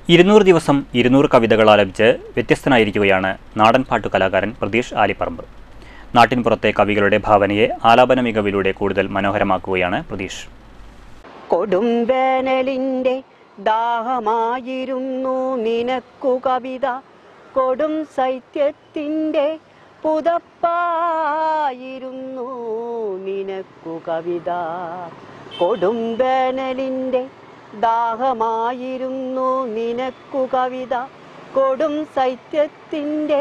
ഇരുന്നൂറ് ദിവസം ഇരുന്നൂറ് കവിതകൾ ആലപിച്ച് വ്യത്യസ്തനായിരിക്കുകയാണ് നാടൻ പാട്ടു കലാകാരൻ പ്രതീഷ് ആലിപ്പറമ്പ് നാട്ടിൻ പുറത്തെ കവികളുടെ ഭാവനയെ ആലാപന മികവിലൂടെ കൂടുതൽ മനോഹരമാക്കുകയാണ് പ്രതീഷ് കൊടുംവേനലിന്റെ ദാഹമായിരുന്നു നിനക്കു കവിത കൊടും ശൈത്യത്തിന്റെ പുതപ്പായിരുന്നു നിനക്കു കവിത കൊടുംവേനലിന്റെ ദാഹമായിരുന്നു നിനക്കു കവിത കൊടും ശൈത്യത്തിന്റെ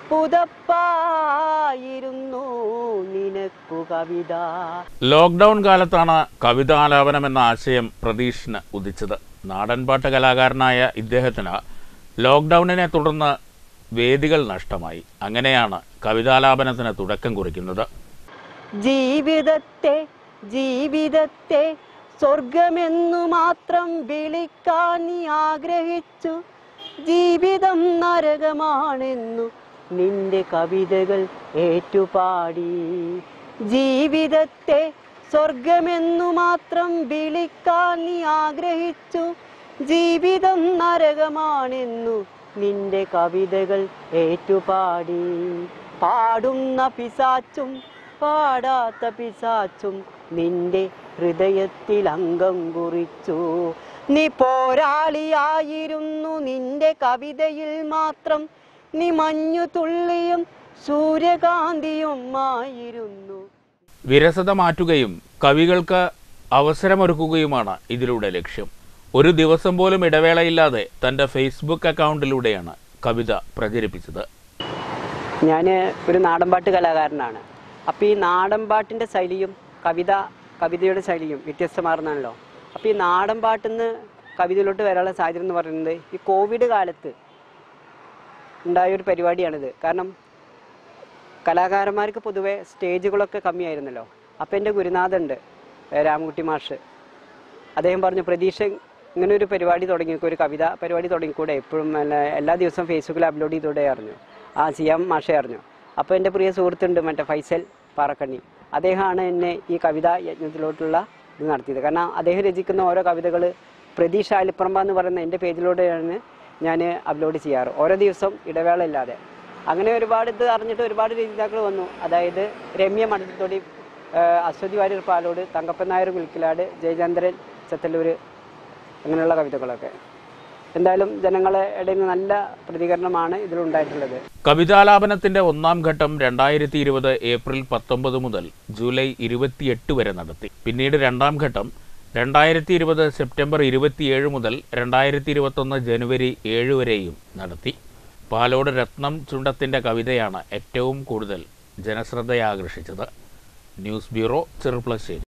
പുതപ്പായിരുന്നു നിനക്കു കവിത ലോക്ക്ഡൗൺ കാലത്താണ് കവിതാലാപനം എന്ന ആശയം പ്രതീഷിന് ഉദിച്ചത് നാടൻപാട്ട് കലാകാരനായ ഇദ്ദേഹത്തിന് ലോക്ക്ഡൗണിനെ തുടർന്ന് വേദികൾ നഷ്ടമായി അങ്ങനെയാണ് കവിതാലാപനത്തിന് തുടക്കം കുറിക്കുന്നത് ജീവിതത്തെ ജീവിതത്തെ സ്വർഗമെന്നു മാത്രം വിളിക്കാൻ നീ ആഗ്രഹിച്ചു ജീവിതം നരകമാണെന്നു നിന്റെ കവിതകൾ ഏറ്റുപാടി ജീവിതത്തെ സ്വർഗമെന്നു മാത്രം വിളിക്കാൻ നീ ആഗ്രഹിച്ചു ജീവിതം നരകമാണെന്നു നിന്റെ കവിതകൾ ഏറ്റുപാടി പാടുന്ന പിസാച്ചും പാടാത്ത പിസാച്ചും നിന്റെ ഹൃദയത്തിൽ അംഗം കുറിച്ചു നീ പോരാളിയായിരുന്നു നിന്റെ കവിതയിൽ മാത്രം നീ മഞ്ഞു തുള്ളിയും സൂര്യകാന്തിയും ആയിരുന്നു വിരസത മാറ്റുകയും കവികൾക്ക് അവസരമൊരുക്കുകയുമാണ് ഇതിലൂടെ ലക്ഷ്യം ഒരു ദിവസം പോലും ഇടവേളയില്ലാതെ തൻ്റെ ഫേസ്ബുക്ക് അക്കൗണ്ടിലൂടെയാണ് കവിത പ്രചരിപ്പിച്ചത് ഞാൻ ഒരു നാടൻപാട്ട് കലാകാരനാണ് അപ്പോൾ ഈ നാടൻപാട്ടിൻ്റെ ശൈലിയും കവിത കവിതയുടെ ശൈലിയും വ്യത്യസ്തമാർന്നാണല്ലോ അപ്പോൾ ഈ നാടൻപാട്ടിൽ നിന്ന് കവിതയിലോട്ട് വരാനുള്ള സാഹചര്യം എന്ന് പറയുന്നത് ഈ കോവിഡ് കാലത്ത് ഉണ്ടായ ഒരു പരിപാടിയാണിത് കാരണം കലാകാരന്മാർക്ക് പൊതുവെ സ്റ്റേജുകളൊക്കെ കമ്മിയായിരുന്നല്ലോ അപ്പോൾ എൻ്റെ ഗുരുനാഥുണ്ട് ഏ, രാമകുട്ടി മാഷ് അദ്ദേഹം പറഞ്ഞു പ്രതീക്ഷ ഇങ്ങനെ ഒരു പരിപാടി തുടങ്ങിക്കോ ഒരു കവിത പരിപാടി തുടങ്ങിക്കൂടെ എപ്പോഴും എല്ലാ എല്ലാ ദിവസവും ഫേസ്ബുക്കിൽ അപ്ലോഡ് ചെയ്തൂടെ അറിഞ്ഞു ആ സിയാം മാഷെ അറിഞ്ഞു അപ്പോൾ എൻ്റെ പ്രിയ സുഹൃത്തുണ്ട് മറ്റേ ഫൈസൽ പാറക്കണ്ണി അദ്ദേഹമാണ് എന്നെ ഈ കവിതാ യജ്ഞത്തിലോട്ടുള്ള ഇത് നടത്തിയത് കാരണം അദ്ദേഹം രചിക്കുന്ന ഓരോ കവിതകൾ പ്രതീക്ഷ അലിപ്പറമ്പ എന്ന് പറയുന്ന എൻ്റെ പേജിലൂടെയാണ് ഞാൻ അപ്ലോഡ് ചെയ്യാറ് ഓരോ ദിവസം ഇടവേള ഇല്ലാതെ അങ്ങനെ ഒരുപാട് ഇത് അറിഞ്ഞിട്ട് ഒരുപാട് രചയിതാക്കൾ വന്നു അതായത് രമ്യ മഠത്തോടി അശ്വതി വാര്യർ പാലോട് തങ്കപ്പൻ നായർ വിൽക്കിലാട് ജയചന്ദ്രൻ ചത്തല്ലൂർ അങ്ങനെയുള്ള കവിതകളൊക്കെ എന്തായാലും ജനങ്ങളെ ഇടയിൽ നിന്ന് നല്ല പ്രതികരണമാണ് ഇതിലുണ്ടായിട്ടുള്ളത് കവിതാലാപനത്തിന്റെ ഒന്നാം ഘട്ടം രണ്ടായിരത്തി ഇരുപത് ഏപ്രിൽ പത്തൊമ്പത് മുതൽ ജൂലൈ ഇരുപത്തിയെട്ട് വരെ നടത്തി പിന്നീട് രണ്ടാം ഘട്ടം രണ്ടായിരത്തി ഇരുപത് സെപ്റ്റംബർ ഇരുപത്തിയേഴ് മുതൽ രണ്ടായിരത്തി ഇരുപത്തൊന്ന് ജനുവരി ഏഴ് വരെയും നടത്തി പാലോട് രത്നം ചുണ്ടത്തിന്റെ കവിതയാണ് ഏറ്റവും കൂടുതൽ ജനശ്രദ്ധയാകർഷിച്ചത് ന്യൂസ് ബ്യൂറോ ചെറുപ്പളശ്ശേരി